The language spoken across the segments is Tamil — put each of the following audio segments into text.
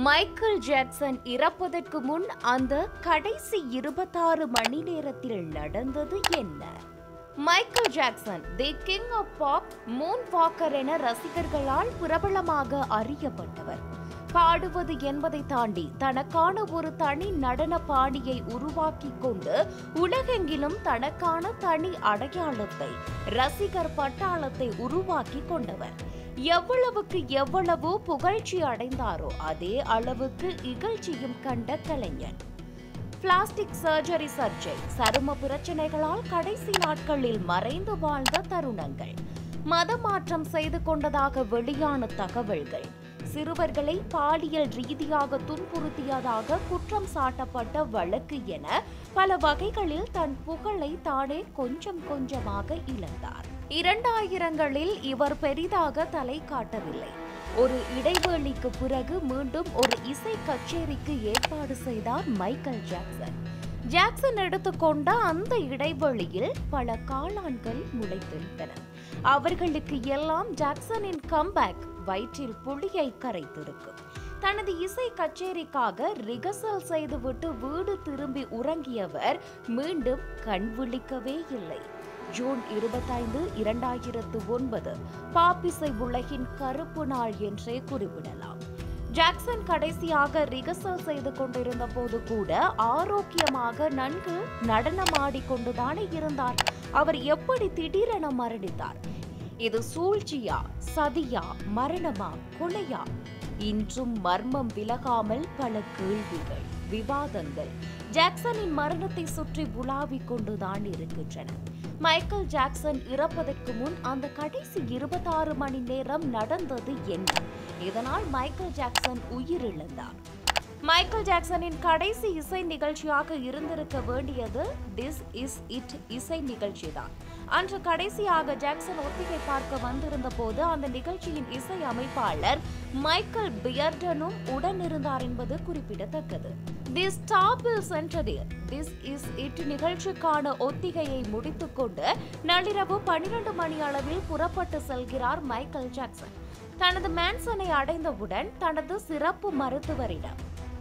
மைக்கேல் ஜாக்சன் இறப்பதற்கு முன் அந்த கடைசி இருபத்தாறு மணி நேரத்தில் நடந்தது என்ன Michael Jackson the king of pop moon walker என ரசிகர்களால் பிரபலமாக அறியப்பட்டவர் பாடுவது என்பதை தாண்டி தனக்கான ஒரு தனி நடன பாணியை உருவாக்கி கொண்டு உலகெங்கிலும் தனக்கான தனி அடையாளத்தை ரசிகர் பட்டாளத்தை உருவாக்கி கொண்டவர் எவ்வளவுக்கு எவ்வளவு புகழ்ச்சி அடைந்தாரோ அதே அளவுக்கு இகழ்ச்சியும் கண்ட கலைஞர் பிளாஸ்டிக் சர்ஜரி சர்ஜை சரும பிரச்சனைகளால் கடைசி நாட்களில் மறைந்து வாழ்ந்த தருணங்கள் மதமாற்றம் செய்து கொண்டதாக வெளியான தகவல்கள் சிறுவர்களை பாலியல் ரீதியாக துன்புறுத்தியதாக குற்றம் சாட்டப்பட்ட வழக்கு என பல வகைகளில் தன் புகழை தானே கொஞ்சம் கொஞ்சமாக இழந்தார் இரண்டாயிரங்களில் இவர் பெரிதாக தலை காட்டவில்லை ஒரு இடைவேளைக்கு பிறகு மீண்டும் ஒரு இசை கச்சேரிக்கு ஏற்பாடு செய்தார் மைக்கேல் ஜாக்சன் ஜாக்சன் எடுத்துக்கொண்ட அந்த இடைவெளியில் பல காளான்கள் முளைத்திருந்தன அவர்களுக்கு எல்லாம் ஜாக்சனின் கம்பேக் வயிற்றில் புளியை கரைத்திருக்கும் தனது இசை கச்சேரிக்காக ரிகர்சல் செய்துவிட்டு வீடு திரும்பி உறங்கியவர் மீண்டும் கண் விழிக்கவே இல்லை ஜூன் இருபத்தைந்து இரண்டாயிரத்து ஒன்பது பாப்பிசை உலகின் கருப்பு நாள் என்றே குறிப்பிடலாம் ஜாக்சன் கடைசியாக ரிகர்சல் செய்து கொண்டிருந்த போது கூட ஆரோக்கியமாக நன்கு நடனமாடிக்கொண்டுதானே இருந்தார் அவர் எப்படி திடீரென மரணித்தார் இது சூழ்ச்சியா சதியா மரணமா கொலையா இன்றும் மர்மம் விலகாமல் பல கேள்விகள் விவாதங்கள் ஜாக்சனின் மரணத்தை சுற்றி உலாவிக் கொண்டுதான் இருக்கின்றன மைக்கேல் ஜாக்சன் இறப்பதற்கு முன் அந்த கடைசி இருபத்தாறு மணி நேரம் நடந்தது என்ன இதனால் மைக்கேல் ஜாக்சன் உயிரிழந்தார் மைக்கேல் ஜாக்சனின் கடைசி இசை நிகழ்ச்சியாக இருந்திருக்க வேண்டியது திஸ் இஸ் இட் இசை நிகழ்ச்சிதான் அன்று கடைசியாக ஜாக்சன் ஒத்திகை பார்க்க வந்திருந்த போது அந்த நிகழ்ச்சியின் இசை அமைப்பாளர் மைக்கேல் பியர்டனும் உடனிருந்தார் என்பது குறிப்பிடத்தக்கது தி ஸ்டாபில் சென்டரில் திஸ் இஸ் இட் நிகழ்ச்சிக்கான ஒத்திகையை முடித்துக்கொண்டு நள்ளிரவு பனிரெண்டு மணி அளவில் புறப்பட்டு செல்கிறார் மைக்கேல் ஜாக்சன் தனது மேன்சனை அடைந்தவுடன் தனது சிறப்பு மருத்துவரிடம்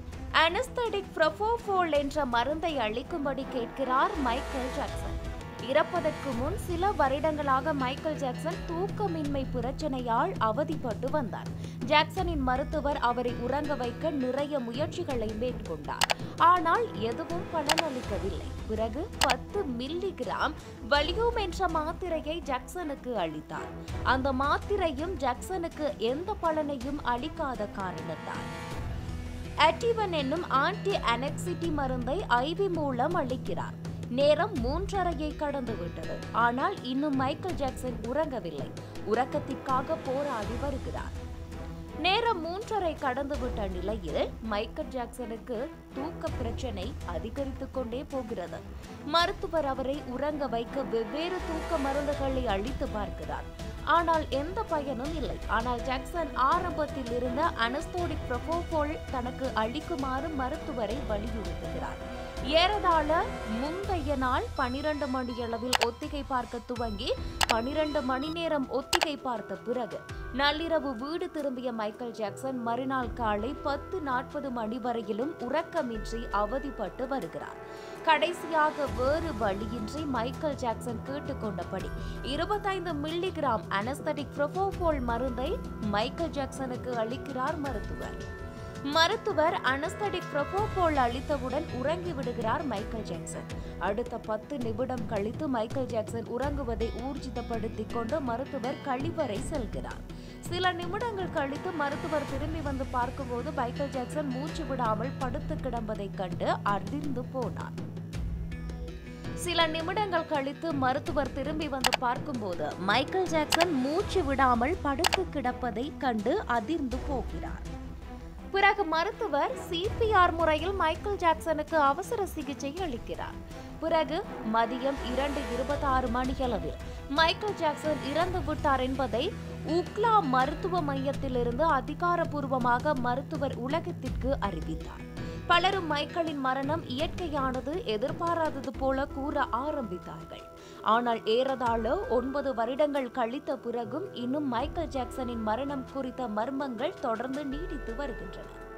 அனஸ்தடிக் ப்ரொபோஃபோல் என்ற மருந்தை அளிக்கும்படி கேட்கிறார் மைக்கேல் ஜாக்சன் இறப்பதற்கு முன் சில வருடங்களாக மைக்கேல் ஜாக்சன் தூக்கமின்மை பிரச்சனையால் அவதிப்பட்டு வந்தார் ஜாக்சனின் மருத்துவர் அவரை உறங்க வைக்க நிறைய முயற்சிகளை மேற்கொண்டார் ஆனால் எதுவும் பலனளிக்கவில்லை பிறகு பத்து மில்லி கிராம் வலியூம் என்ற மாத்திரையை ஜாக்சனுக்கு அளித்தார் அந்த மாத்திரையும் ஜாக்சனுக்கு எந்த பலனையும் அளிக்காத காரணத்தால் அட்டிவன் என்னும் ஆன்டி அனெக்சிட்டி மருந்தை ஐவி மூலம் அளிக்கிறார் நேரம் மூன்றரையை கடந்து விட்டது ஆனால் இன்னும் மைக்கேல் ஜாக்சன் உறங்கவில்லை உறக்கத்திற்காக போராடி வருகிறார் நேரம் மூன்றரை கடந்துவிட்ட நிலையில் மைக்கேல் ஜாக்சனுக்கு தூக்க பிரச்சனை அதிகரித்துக் கொண்டே போகிறது மருத்துவர் அவரை உறங்க வைக்க வெவ்வேறு தூக்க மருந்துகளை அளித்து பார்க்கிறார் ஆனால் எந்த பயனும் இல்லை ஆனால் ஜாக்சன் ஆரம்பத்தில் இருந்த அனஸ்தோடிக் ப்ரொபோபோல் தனக்கு அளிக்குமாறு மருத்துவரை வலியுறுத்துகிறார் ஏறதாழ முந்தைய நாள் பனிரெண்டு மணியளவில் ஒத்திகை பார்க்க துவங்கி பனிரெண்டு மணி நேரம் ஒத்திகை பார்த்த பிறகு நள்ளிரவு வீடு திரும்பிய மைக்கேல் ஜாக்சன் மறுநாள் காலை பத்து நாற்பது மணி வரையிலும் உறக்கமின்றி அவதிப்பட்டு வருகிறார் கடைசியாக வேறு வழியின்றி மைக்கேல் ஜாக்சன் கேட்டுக்கொண்டபடி இருபத்தைந்து மில்லிகிராம் அனஸ்தடிக் ப்ரொபோபோல் மருந்தை மைக்கேல் ஜாக்சனுக்கு அளிக்கிறார் மருத்துவர் மருத்துவர் அனஸ்தடிக் ப்ரொபோபோல் அளித்தவுடன் உறங்கி விடுகிறார் மைக்கேல் ஜாக்சன் அடுத்த பத்து நிமிடம் கழித்து மைக்கேல் ஜாக்சன் உறங்குவதை ஊர்ஜிதப்படுத்திக் கொண்டு மருத்துவர் கழிவறை செல்கிறார் சில நிமிடங்கள் கழித்து மருத்துவர் திரும்பி வந்து பார்க்கும்போது மைக்கேல் ஜாக்சன் மூச்சு விடாமல் படுத்து கிடப்பதைக் கண்டு அதிர்ந்து போனார் சில நிமிடங்கள் கழித்து மருத்துவர் திரும்பி வந்து பார்க்கும்போது மைக்கேல் ஜாக்சன் மூச்சு விடாமல் படுத்து கிடப்பதை கண்டு அதிர்ந்து போகிறார் பிறகு மருத்துவர் சிபிஆர் முறையில் மைக்கேல் ஜாக்சனுக்கு அவசர சிகிச்சை அளிக்கிறார் பிறகு மதியம் இரண்டு இருபத்தாறு மணியளவில் மைக்கேல் ஜாக்சன் இறந்து விட்டார் என்பதை உக்லா மருத்துவ மையத்திலிருந்து அதிகாரப்பூர்வமாக மருத்துவர் உலகத்திற்கு அறிவித்தார் பலரும் மைக்கேலின் மரணம் இயற்கையானது எதிர்பாராதது போல கூற ஆரம்பித்தார்கள் ஆனால் ஏறதாழ ஒன்பது வருடங்கள் கழித்த பிறகும் இன்னும் மைக்கேல் ஜாக்சனின் மரணம் குறித்த மர்மங்கள் தொடர்ந்து நீடித்து வருகின்றன